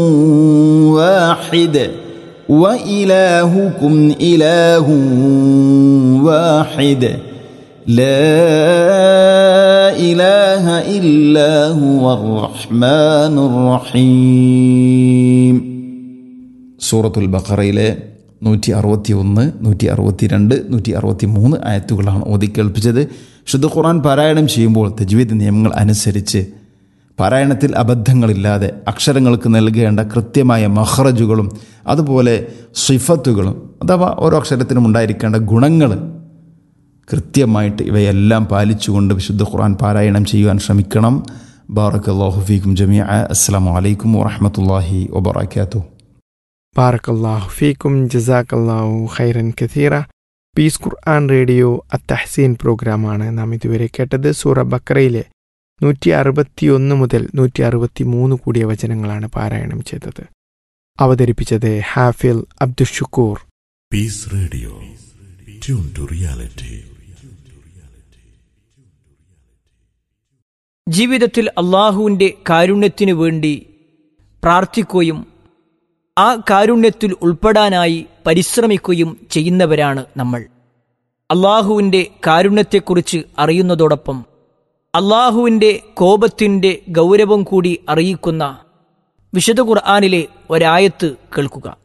واحد وإلهكم إله واحد لا إله إلا هو الرحمن الرحيم സൂറത്തുൽ ബഖറയിലെ നൂറ്റി അറുപത്തി ഒന്ന് നൂറ്റി അറുപത്തി രണ്ട് നൂറ്റി അറുപത്തി മൂന്ന് ആയത്തുകളാണ് ഓതി കേൾപ്പിച്ചത് ശുദ്ധ ഖുർആൻ പാരായണം ചെയ്യുമ്പോൾ തജ്വീദ് നിയമങ്ങൾ അനുസരിച്ച് പാരായണത്തിൽ അബദ്ധങ്ങളില്ലാതെ അക്ഷരങ്ങൾക്ക് നൽകേണ്ട കൃത്യമായ മഹ്റജുകളും അതുപോലെ സിഫത്തുകളും അഥവാ ഓരോ അക്ഷരത്തിനും ഉണ്ടായിരിക്കേണ്ട ഗുണങ്ങൾ കൃത്യമായിട്ട് ഇവയെല്ലാം പാലിച്ചുകൊണ്ട് വിശുദ്ധ ഖുർആൻ പാരായണം ചെയ്യുവാൻ ശ്രമിക്കണം ബാറക് അള്ളാഹുഫീക്കും ജമിയ അസ്സാം വലൈക്കും വാഹമത്തല്ലാഹി വബർക്കാത്തു ബാറക്കല്ലാഹു ഫീക്കും ജസാക്കല്ലാഹു ഖൈറൻ കഥീറ പീസ് ഖുർആൻ റേഡിയോ അത്തഹസീൻ പ്രോഗ്രാമാണ് നാം ഇതുവരെ കേട്ടത് സൂറ ബക്രയിലെ നൂറ്റി അറുപത്തിയൊന്ന് മുതൽ നൂറ്റി അറുപത്തി മൂന്ന് കൂടിയ വചനങ്ങളാണ് പാരായണം ചെയ്തത് അവതരിപ്പിച്ചത് ഹാഫിൽ അബ്ദുഷുക്കൂർ Peace Radio. Tune to reality. ജീവിതത്തിൽ അള്ളാഹുവിൻ്റെ കാരുണ്യത്തിനു വേണ്ടി പ്രാർത്ഥിക്കുകയും ആ കാരുണ്യത്തിൽ ഉൾപ്പെടാനായി പരിശ്രമിക്കുകയും ചെയ്യുന്നവരാണ് നമ്മൾ അള്ളാഹുവിൻ്റെ കാരുണ്യത്തെക്കുറിച്ച് അറിയുന്നതോടൊപ്പം അള്ളാഹുവിൻ്റെ കോപത്തിൻ്റെ ഗൗരവം കൂടി അറിയിക്കുന്ന വിശുദ്ധ ഖുർആാനിലെ ഒരായത്ത് കേൾക്കുക